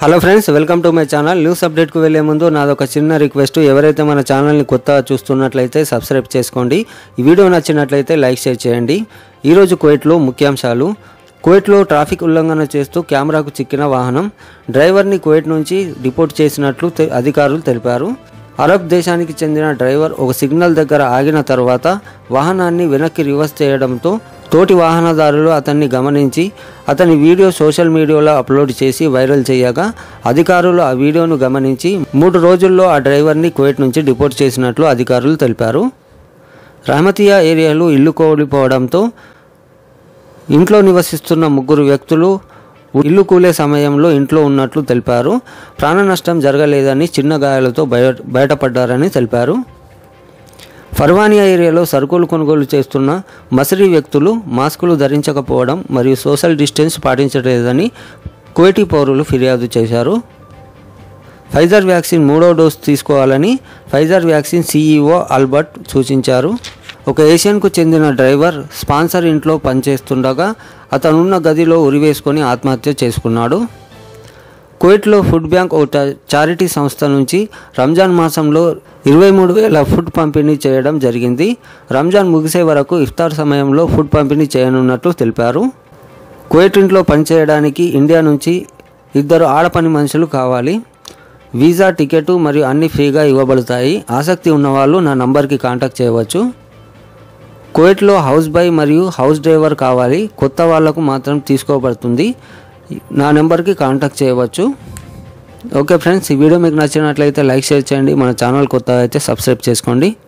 hello friends welcome to my channel news అప్డేట్కు వెళ్ళే ముందు నాదొక చిన్న రిక్వెస్ట్ ఎవరైతే మన ఛానల్ని కొత్తగా చూస్తున్నట్లయితే సబ్స్క్రైబ్ చేసుకోండి ఈ వీడియో నచ్చినట్లయితే లైక్ షేర్ చేయండి ఈరోజు కువైట్లో ముఖ్యాంశాలు కువైట్లో ట్రాఫిక్ ఉల్లంఘన చేస్తూ కెమెరాకు చిక్కిన వాహనం డ్రైవర్ని కువైట్ నుంచి రిపోర్ట్ చేసినట్లు తె- అధికారులు తెలిపారు అరబ్ దేశానికి చెందిన డ్రైవర్ ఒక సిగ్నల్ దగ్గర ఆగిన తర్వాత వాహనాన్ని వెనక్కి రివర్స్ చేయడంతో తోటి వాహనదారులు అతన్ని గమనించి అతని వీడియో సోషల్ మీడియాలో అప్లోడ్ చేసి వైరల్ చేయగా అధికారులు ఆ వీడియోను గమనించి మూడు రోజుల్లో ఆ డ్రైవర్ని కువైట్ నుంచి డిపోర్ట్ చేసినట్లు అధికారులు తెలిపారు రహమతియా ఏరియాలో ఇల్లు కోల్పోవడంతో ఇంట్లో నివసిస్తున్న ముగ్గురు వ్యక్తులు ఇల్లు కూలే సమయంలో ఇంట్లో ఉన్నట్లు తెలిపారు ప్రాణ నష్టం జరగలేదని చిన్న గాయాలతో బయ బయటపడ్డారని తెలిపారు ఫర్వానియా ఏరియాలో సరుకులు కొనుగోలు చేస్తున్న మసిరి వ్యక్తులు మాస్కులు ధరించకపోవడం మరియు సోషల్ డిస్టెన్స్ పాటించలేదని కువైటీ పౌరులు ఫిర్యాదు చేశారు ఫైజర్ వ్యాక్సిన్ మూడో డోస్ తీసుకోవాలని ఫైజర్ వ్యాక్సిన్ సీఈఓ ఆల్బర్ట్ సూచించారు ఒక ఏషియన్కు చెందిన డ్రైవర్ స్పాన్సర్ ఇంట్లో పనిచేస్తుండగా అతనున్న గదిలో ఉరివేసుకొని ఆత్మహత్య చేసుకున్నాడు కువైట్లో ఫుడ్ బ్యాంక్ ఒక చా- చారిటీ సంస్థ నుంచి రంజాన్ మాసంలో ఇరవై మూడు వేల ఫుడ్ పంపిణీ చేయడం జరిగింది రంజాన్ ముగిసే వరకు ఇఫ్తార్ సమయంలో ఫుడ్ పంపిణీ చేయనున్నట్లు తెలిపారు కువైట్ ఇంట్లో పనిచేయడానికి ఇండియా నుంచి ఇద్దరు ఆడపని మనుషులు కావాలి వీసా టికెట్ మరియు అన్ని ఫ్రీగా ఇవ్వబడతాయి ఆసక్తి ఉన్నవాళ్ళు నా నంబర్కి కాంటాక్ట్ చేయవచ్చు కువైట్లో హౌస్ బాయ్ మరియు హౌస్ డ్రైవర్ కావాలి కొత్త వాళ్లకు మాత్రం తీసుకోబడుతుంది నా నెంబర్కి కాంటాక్ట్ చేయవచ్చు ఓకే ఫ్రెండ్స్ ఈ వీడియో మీకు నచ్చినట్లయితే లైక్ షేర్ చేయండి మన ఛానల్ కొత్త అయితే సబ్స్క్రైబ్ చేసుకోండి